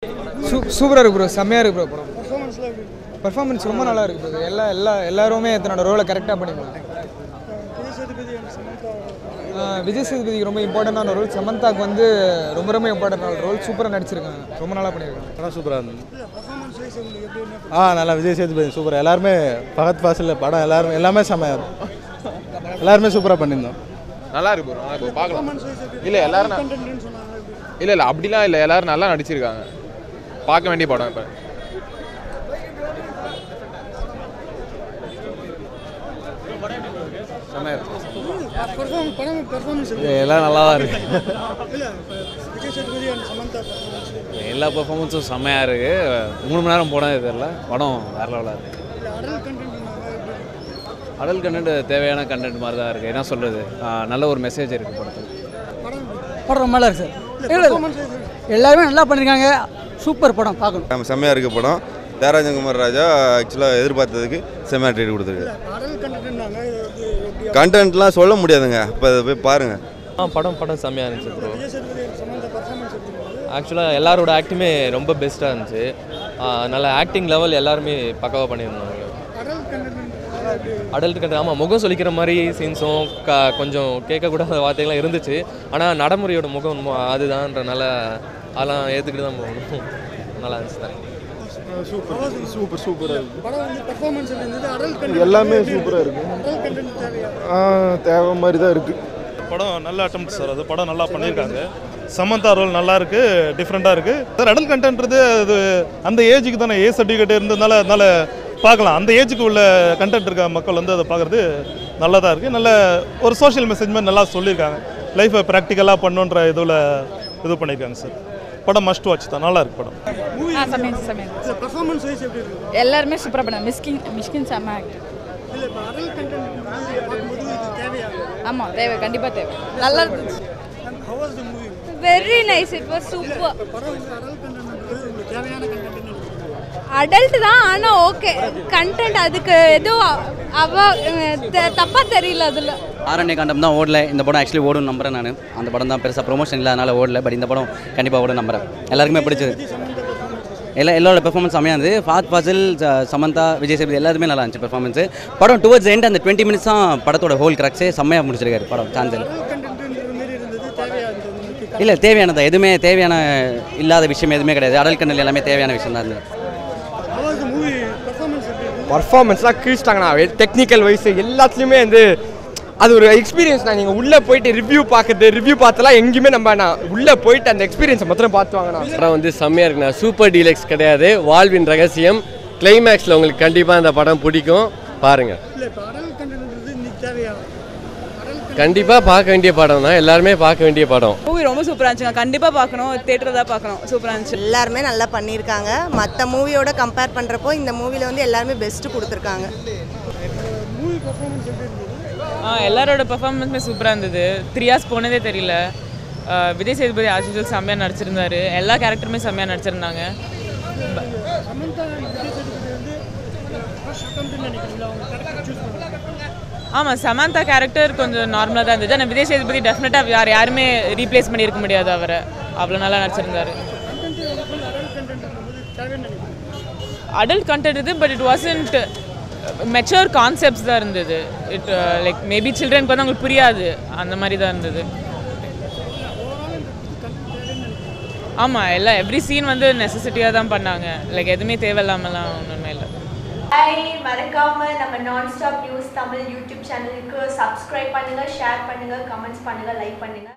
சூ சூப்பராக இருக்கு ப்ரோ செம்மையாக இருக்கு ப்ரோ படம் பர்ஃபார்மன்ஸ் ரொம்ப நல்லா இருக்கு ப்ரோ எல்லா எல்லா எல்லாருமே தன்னோட ரோலை கரெக்டாக பண்ணிக்கலாம் ஆஹ் விஜய் சேதுபதிக்கு ரொம்ப இம்பார்ட்டண்டான ரோல் சமந்தாக்கு வந்து ரொம்ப ரொம்ப இம்பார்ட்டண்டான ரோல் சூப்பராக நடிச்சிருக்காங்க ரொம்ப நல்லா பண்ணியிருக்காங்க படம் சூப்பராக இருந்தது ஆ நல்லா விஜய் சேதுபதி சூப்பர் எல்லாருமே பகத் ஃபாசில் படம் எல்லாருமே எல்லாமே செம்மையாக இருக்கும் எல்லாருமே சூப்பராக பண்ணியிருந்தோம் நல்லா இருக்கு ப்ரோ நல்லா இருக்கு பார்க்கலாம் இல்லை எல்லாரும் ந- இல்லை இல்லை அப்படிலாம் இல்லை எல்லாரும் நல்லா நடிச்சிருக்காங்க பார்க்க வேண்டிய படம் இப்போ எல்லாம் நல்லா தான் இருக்கு எல்லா பெர்ஃபார்மன்ஸும் செம்மையாக இருக்கு மூணு மணி நேரம் போனது தெரியல படம் வேற லெவலாக இருக்கு அடல் கண்டென்ட் தேவையான கண்டென்ட் மாதிரி தான் இருக்குது என்ன சொல்கிறது நல்ல ஒரு மெசேஜ் இருக்குது படத்தில் படம் ரொம்ப நல்லா இருக்கு சார் இல்லை இல்லை எல்லாருமே நல்லா பண்ணியிருக்காங்க சூப்பர் படம் பார்க்கணும் நம்ம செம்மையாக இருக்க படம் தேராஜகுமார் ராஜா ஆக்சுவலாக எதிர்பார்த்ததுக்கு செம்மையாக ட்ரீட் கொடுத்துருக்கு கண்டென்ட்லாம் சொல்ல முடியாதுங்க இப்போ அதை போய் பாருங்கள் ஆ படம் படம் செம்மையாக இருந்துச்சு ப்ரோ ஆக்சுவலாக எல்லாரோட ஆக்டிங்குமே ரொம்ப பெஸ்ட்டாக இருந்துச்சு ஆ, நல்ல ஆக்டிங் லெவல் எல்லாருமே பக்காவாக பண்ணியிருந்தாங்க அடல்ட் கண்டு ஆமாம் முகம் சொல்லிக்கிற மாதிரி சீன்ஸும் க கொஞ்சம் கேட்கக்கூடாத வார்த்தைகள்லாம் இருந்துச்சு ஆனால் நடைமுறையோட முகம் மு- அதுதான்றனால அதெல்லாம் ஏற்றுக்கிட்டு தான் போகணும் நல்லா இருந்துச்சு தான் சூப்பர் சூப்பராக இருக்கு எல்லாமே சூப்பராக இருக்கு ஆ தேவை மாதிரி தான் இருக்குது படம் நல்ல அட்டம் சார் அது படம் நல்லா பண்ணியிருக்காங்க சமந்தா ரோல் நல்லா இருக்கு டிஃப்ரெண்ட்டாக இருக்கு சார் அடல் கண்டென்ட்றது அது அந்த ஏஜுக்கு தானே ஏ சர்டிஃபிகேட் இருந்ததுனால அதனால பார்க்கலாம் அந்த ஏஜுக்கு உள்ள கண்டென்ட் இருக்க மக்கள் வந்து அதை பார்க்குறது நல்லதாக இருக்குது நல்ல ஒரு சோஷியல் மெசேஜ் மாதிரி நல்லா சொல்லியிருக்காங்க லைஃப்பை ப்ராக்டிக்கலாக பண்ணுன்ற இதில் இது பண்ணியிருக்காங்க சார் படம் மஸ்ட் வாட்ச் தான் நல்லா இருக்கு படம் ஆ சமயம் சமயம் எல்லாருமே சூப்பராக பண்ணாங்க மிஸ்கின் மிஸ்கின் செம்ம ஆக்ட் ஆமாம் தேவை கண்டிப்பாக தேவை நல்லா இருந்துச்சு very nice it was super adult தான் ஆனால் ஓகே கண்டென்ட் அதுக்கு எதுவும் அவ த- தப்பா தெரியல அதில் ஆரண்ய காண்டம் தான் ஓடல இந்த படம் ஆக்சுவலி ஓடும் நம்புறேன் நான் அந்த படம் தான் பெருசாக ப்ரொமோஷன் இல்லை அதனால ஓடல பட் இந்த படம் கண்டிப்பாக ஓட நம்புறேன் எல்லாருக்குமே பிடிச்சது எல்லா எல்லாரோட பெர்ஃபார்மன்ஸ் செம்மையாக இருந்தது ஃபாத் ஃபாசில் ச- சமந்தா விஜய் சேதுபதி எல்லாருமே நல்லா இருந்துச்சு பெர்ஃபார்மன்ஸ் படம் டுவர்ட்ஸ் எண்ட் அந்த டுவெண்ட்டி மினிட்ஸ் தான் படத்தோட ஹோல் கிராக்ஸே செம்மையாக முடிச்சிருக்காரு படம் சான்சல் இல்லை தேவையானதா எதுவுமே தேவையான இல்லாத விஷயம் எதுவுமே கிடையாது அடல் கண்ணல் எல்லாமே தேவையான விஷயம் தான் இருந்தது பர்ஃபார்மன்ஸ்லாம் கிழிச்சிட்டாங்கண்ணா டெக்னிக்கல் வைஸ் எல்லாத்துலேயுமே வந்து அது ஒரு எக்ஸ்பீரியன்ஸ் நான் நீங்கள் உள்ளே போயிட்டு ரிவ்யூ பார்க்குறது ரிவ்யூ பார்த்தலாம் எங்கேயுமே நம்ம நான் உள்ளே போயிட்டு அந்த எக்ஸ்பீரியன்ஸை மாத்திரம் பார்த்து வாங்கண்ணா படம் வந்து செம்மையாக இருக்குண்ணா சூப்பர் டீலக்ஸ் கிடையாது வாழ்வின் ரகசியம் கிளைமேக்ஸில் உங்களுக்கு கண்டிப்பாக அந்த படம் பிடிக்கும் பாருங்கள் கண்டிப்பாக பார்க்க வேண்டிய படம் தான் எல்லாருமே பார்க்க வேண்டிய படம் மூவி ரொம்ப சூப்பராக இருந்துச்சுங்க கண்டிப்பாக பார்க்கணும் தேட்டரில் தான் பார்க்கணும் சூப்பராக இருந்துச்சு எல்லாருமே நல்லா பண்ணியிருக்காங்க மற்ற மூவியோட கம்பேர் பண்ணுறப்போ இந்த மூவியில் வந்து எல்லாருமே பெஸ்ட்டு கொடுத்துருக்காங்க ஆ எல்லாரோட பெர்ஃபார்மன்ஸுமே சூப்பராக இருந்தது த்ரீ ஹார்ஸ் போனதே தெரியல ஆ, விஜய் சேதுபதி ஆஸ் யூஸ்வல் செம்மையாக நடிச்சிருந்தாரு எல்லா கேரக்டருமே செம்மையாக நடிச்சிருந்தாங்க ஆமாம் சமந்தா கேரக்டர் கொஞ்சம் நார்மலாக தான் இருந்தது ஆனால் விஜய் சேதுபதி டெஃபினட்டாக யார் யாருமே ரீப்ளேஸ் பண்ணியிருக்க முடியாது அவரை அவ்வளோ நல்லா நடிச்சிருந்தாரு அடல்ட் கண்டென்ட் இது but it wasn't mature concepts தான் இருந்தது இட் லைக் மேபி சில்ட்ரனுக்கு வந்து அவங்களுக்கு புரியாது அந்த மாதிரி தான் இருந்தது ஆமாம் எல்லாம் எவ்ரி சீன் வந்து நெசசிட்டியாக தான் பண்ணாங்க லைக் எதுவுமே தேவையில்லாமலாம் ஒன்றுமே இல்லை ஹாய் மறக்காம நம்ம non stop news Tamil YouTube சேனலுக்கு சப்ஸ்கிரைப் பண்ணுங்க ஷேர் பண்ணுங்க கமெண்ட்ஸ் பண்ணுங்க லைக் பண்ணுங்க